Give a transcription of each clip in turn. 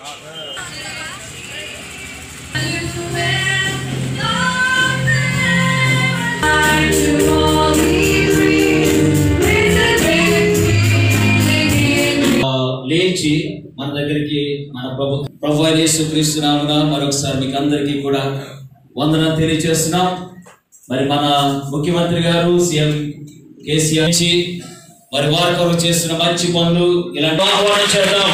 ఆ, లేచి మన దగ్గరికి మన ప్రభు ప్రభు అయిన యేసుక్రీస్తు నామమున మరొకసారి మీకు అందరికీ కూడా వందన తెలియజేస్తున్నాం మరి మన ముఖ్యమంత్రి గారు సీఎం కేసీఆర్ నుంచి మరి వారి కొరకు చేస్తున్న మంచి పనులు ఇలాంటి ఆహ్వానం చేద్దాం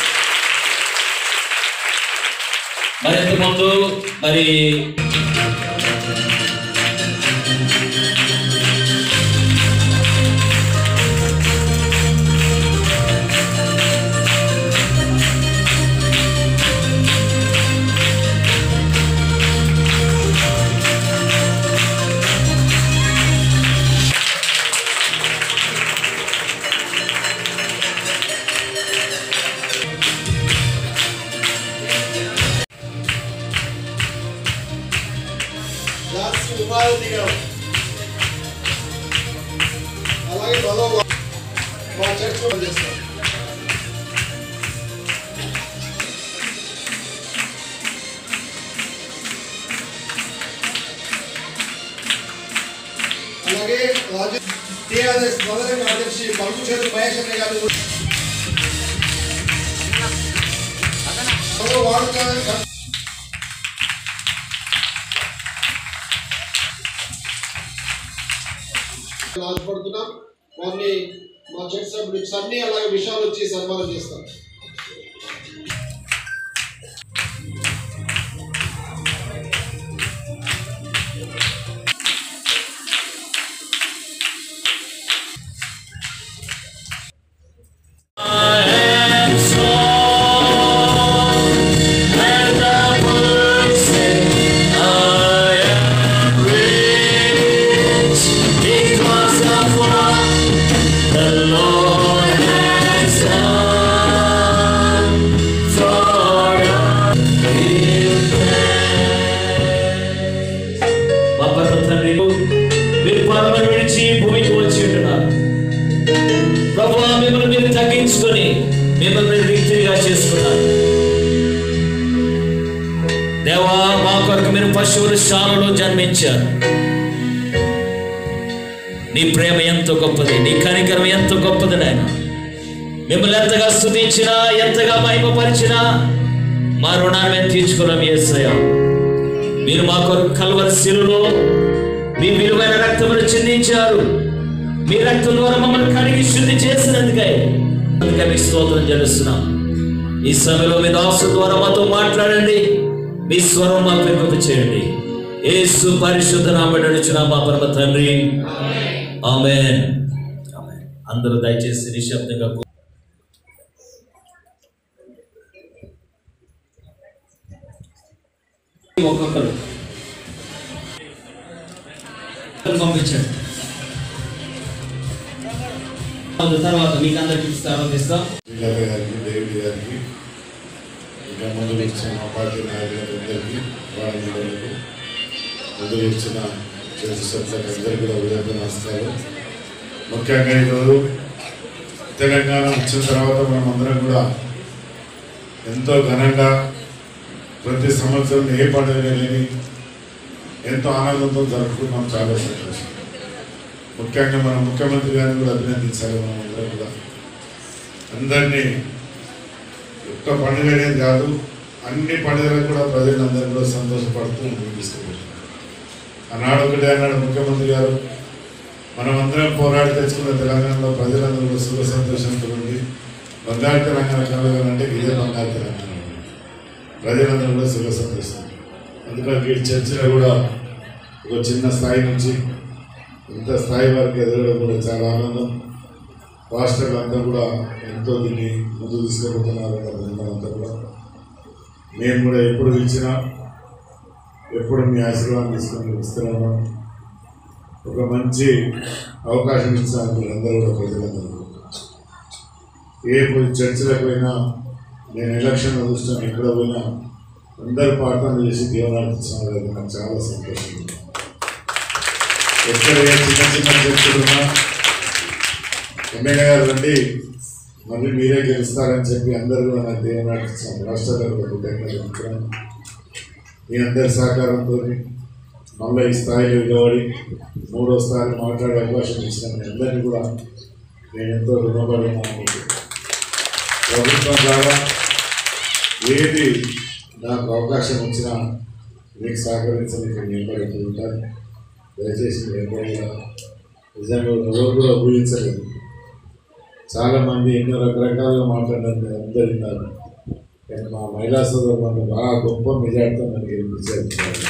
మరింత ముందు మరి లాస్ట్ ఉపాధి దిగాం అలాగే మరో మా చర్చ్ కూడా చేస్తాం అలాగే రాజు టీఆర్ఎస్ మొదటి కార్యదర్శి బల్పు చేతు మహేష్ అనే గారు కూడా మరో వాడుక ఆశపడుతున్నాం వారిని మా చర్చ్ సభ్యులు సన్ని అలాగే విషయాలు వచ్చి సన్మానం చేస్తాం Because of what the Lord has done for us. మా పరమ తండ్రి మీరు పరమను విడిచి భూమికి వచ్చి ఉంటున్నారు ప్రభు మిమ్మల్ని మీరు తగ్గించుకొని మిమ్మల్ని మీరు రీతిగా చేసుకున్నారు దేవా మా కొరకు మీరు పశువుల శాలలో జన్మించారు నీ ప్రేమ ఎంతో గొప్పది నీ కనికరం ఎంతో గొప్పది నాయన మిమ్మల్ని ఎంతగా స్థుతించినా ఎంతగా మహిమపరిచినా మా రుణాన్ని మేము తీర్చుకున్నాం ఏసయ్య మీరు మా కొరకు కల్వరి శిలులో మీ విలువైన రక్తమును చిందించారు మీ రక్తం ద్వారా మమ్మల్ని కడిగి శుద్ధి చేసినందుకై అందుకే మీ స్తోత్రం చెల్లిస్తున్నాం ఈ సమయంలో మీ దాసు ద్వారా మాతో మాట్లాడండి మీ స్వరం మాకు వినిపింప చేయండి యేసు పరిశుద్ధ నామడుచున్నా మా పరమ తండ్రి ఆమెన్ ఆమెన్. అందరూ దయచేసి నిశ్శబ్దంగా కూ- ఒక్కొక్కరు పంపించండి అందుకు తర్వాత మీకు అందరికి తర్వాత ఇస్తాం శ్రీలత గారికి డేవిడ్ గారికి ఇంకా ముందు వచ్చిన మా పార్టీ నాయకులందరికీ వాళ్ళందరికీ ముందు వచ్చిన చేతి సభ్యులకు అందరికీ కూడా ఉదయం నమస్కారం ముఖ్యంగా ఈరోజు తెలంగాణ వచ్చిన తర్వాత మనం అందరం కూడా ఎంతో ఘనంగా ప్రతి సంవత్సరం ఏ పండుగ లేని ఎంతో ఆనందంతో జరుపుకున్నాం చాలా సంతోషం ముఖ్యంగా మన ముఖ్యమంత్రి గారిని కూడా అభినందించాలి మనం అందరం కూడా అందరినీ ఒక్క పండుగ అనేది కాదు అన్ని పండుగలకు కూడా ప్రజలందరూ కూడా సంతోషపడుతూ ముందుకు తీసుకుపోతున్నారు ఆనాడు ఒకటే అన్నాడు ముఖ్యమంత్రి గారు మనం అందరం పోరాడి తెచ్చుకున్న తెలంగాణలో ప్రజలందరూ కూడా సుఖ సంతోషంతో ఉండి బంగారు తెలంగాణ కలగాలంటే ఇదే బంగారు తెలంగాణ ప్రజలందరూ కూడా సుఖ సంతోషం అందుకని ఈ చర్చలో కూడా ఒక చిన్న స్థాయి నుంచి ఇంత స్థాయి వరకు ఎదగడం కూడా చాలా ఆనందం రాష్ట్రాలు అంతా కూడా ఎంతో దీన్ని ముందు తీసుకుపోతున్నారు అంతా కూడా నేను కూడా ఎప్పుడు పిలిచినా ఎప్పుడు మీ ఆశీర్వాదం తీసుకొని ఇస్తున్నాను ఒక మంచి అవకాశం ఇచ్చాను మీరందరూ కూడా ప్రజలందరూ ఏ పోయి చర్చలకు పోయినా నేను ఎలక్షన్ చూస్తాను ఎక్కడ పోయినా అందరు ప్రార్థన చేసి దేవునాడుతున్నారు అది నాకు చాలా సంతోషం ఎక్కడ ఏ చిన్న చిన్న చర్చలు ఉన్నా ఎమ్మెల్యే గారు రండి మళ్ళీ మీరే గెలుస్తారని చెప్పి అందరూ కూడా నాకు దేవుని అర్పించాం రాష్ట్రాలకు కృతజ్ఞతలు చెప్తున్నాను మీ అందరి సహకారంతో మళ్ళీ ఈ స్థాయిలో నిలబడి మూడో స్థాయిలో మాట్లాడే అవకాశం ఇచ్చిన మీ అందరినీ కూడా నేను ఎంతో రుణపడి ఉన్నాను ప్రభుత్వం ద్వారా ఏది నాకు అవకాశం వచ్చినా మీకు సహకరించడానికి నేను ఎప్పటికీ ఉంటాను దయచేసి మీరు ఎప్పుడు కూడా నిజంగా ఎవరు కూడా ఊహించలేదు చాలా మంది ఎన్నో రకరకాలుగా మాట్లాడారు మీరు అందరు విన్నారు కానీ మా మహిళా సోదరులు బాగా గొప్ప మెజార్టీతో మనకి గెలిపించారు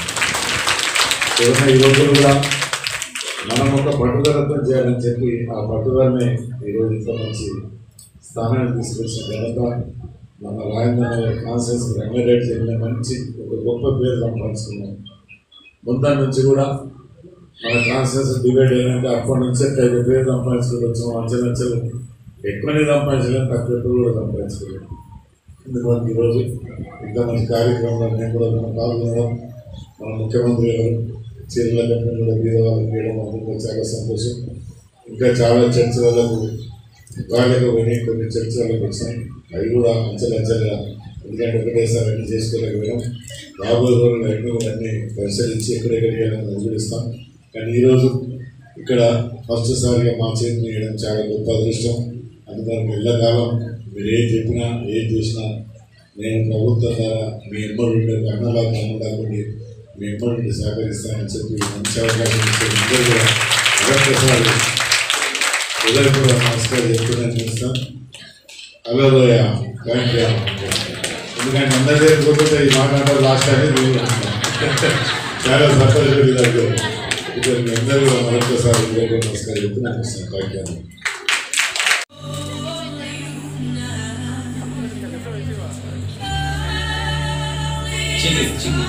కేవలం ఈ రోజు కూడా మనం ఒక పట్టుదలతో చేయాలని చెప్పి ఆ పట్టుదలనే ఈరోజు ఇంత మంచి స్థానాన్ని తీసుకొచ్చిన ఘనత మన రాజేంద్ర కాన్సెన్స్ రంగారెడ్డి చెప్పిన మంచి ఒక గొప్ప పేరు సంపాదించుకున్నాం ముందు నుంచి కూడా మన కాన్సెన్స్ డివైడ్ అయ్యాలంటే అప్పటి నుంచి ఐదు పేరు సంపాదించుకుంటూ వచ్చాం అంచెలంచెలు ఎక్కువనే సంపాదించలేం తక్కువ ఎక్కువ కూడా సంపాదించుకోలేం ఎందుకంటే ఈరోజు ఇంత మంచి కార్యక్రమంలో నేను కూడా మనం పాల్గొనడం మన ముఖ్యమంత్రి గారు చీరల కంపెనీ కూడా బీద వాళ్ళకి వేయడం అందుకు చాలా సంతోషం ఇంకా చాలా చర్చలకు వాళ్ళకు పోయి కొన్ని చర్చలకు వచ్చాయి అవి కూడా అంచెలంచెలుగా ఎందుకంటే ఒకటేసారి అన్ని చేసుకోలేకపోయాం రాబోయే రోజులు అన్ని కూడా అన్ని పరిశీలించి ఎక్కడెక్కడికి నిలబడిస్తాం కానీ ఈరోజు ఇక్కడ ఫస్ట్ సారిగా మా చేతిని వేయడం చాలా గొప్ప అదృష్టం అందుకని ఎల్లకాలం మీరు ఏం చెప్పినా ఏం చేసినా నేను ప్రభుత్వం ద్వారా మీ ఎమ్మడి ఉండే అన్నలా కన్నడాకుండా మీ ఎమ్మడి ఉండి సహకరిస్తానని చెప్పి మంచి అవకాశం ఇచ్చే అందరూ కూడా మరొకసారి హృదయపూర్వక నమస్కారం చెప్తున్నాను చేస్తాను హలో లోయ థ్యాంక్ యూ ఎందుకంటే అందరి దగ్గర కూర్చుంటే ఈ మాట అంటే లాస్ట్ అనేది మీరు చాలా సంతోషం దగ్గర ఇక్కడ మీ అందరూ కూడా మరొకసారి హృదయపూర్వక నమస్కారం చెప్తున్నాను చేస్తాను థ్యాంక్ యూ చిగి చిగి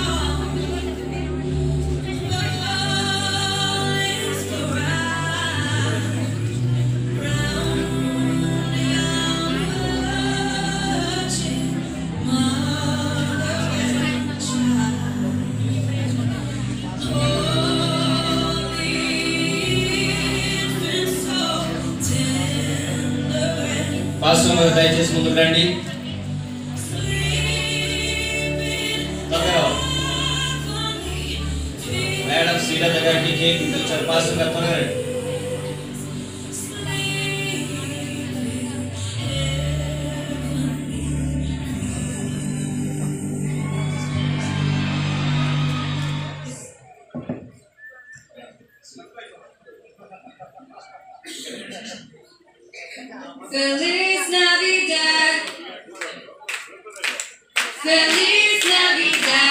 పాస్టర్ గారు దయచేసి ముందుకు రండి తొందరగా మేడం సీల దగ్గర కేక్ ఇచ్చారు పాస్టర్ గారు త్వరగా రండి Feliz Navidad. Feliz Navidad.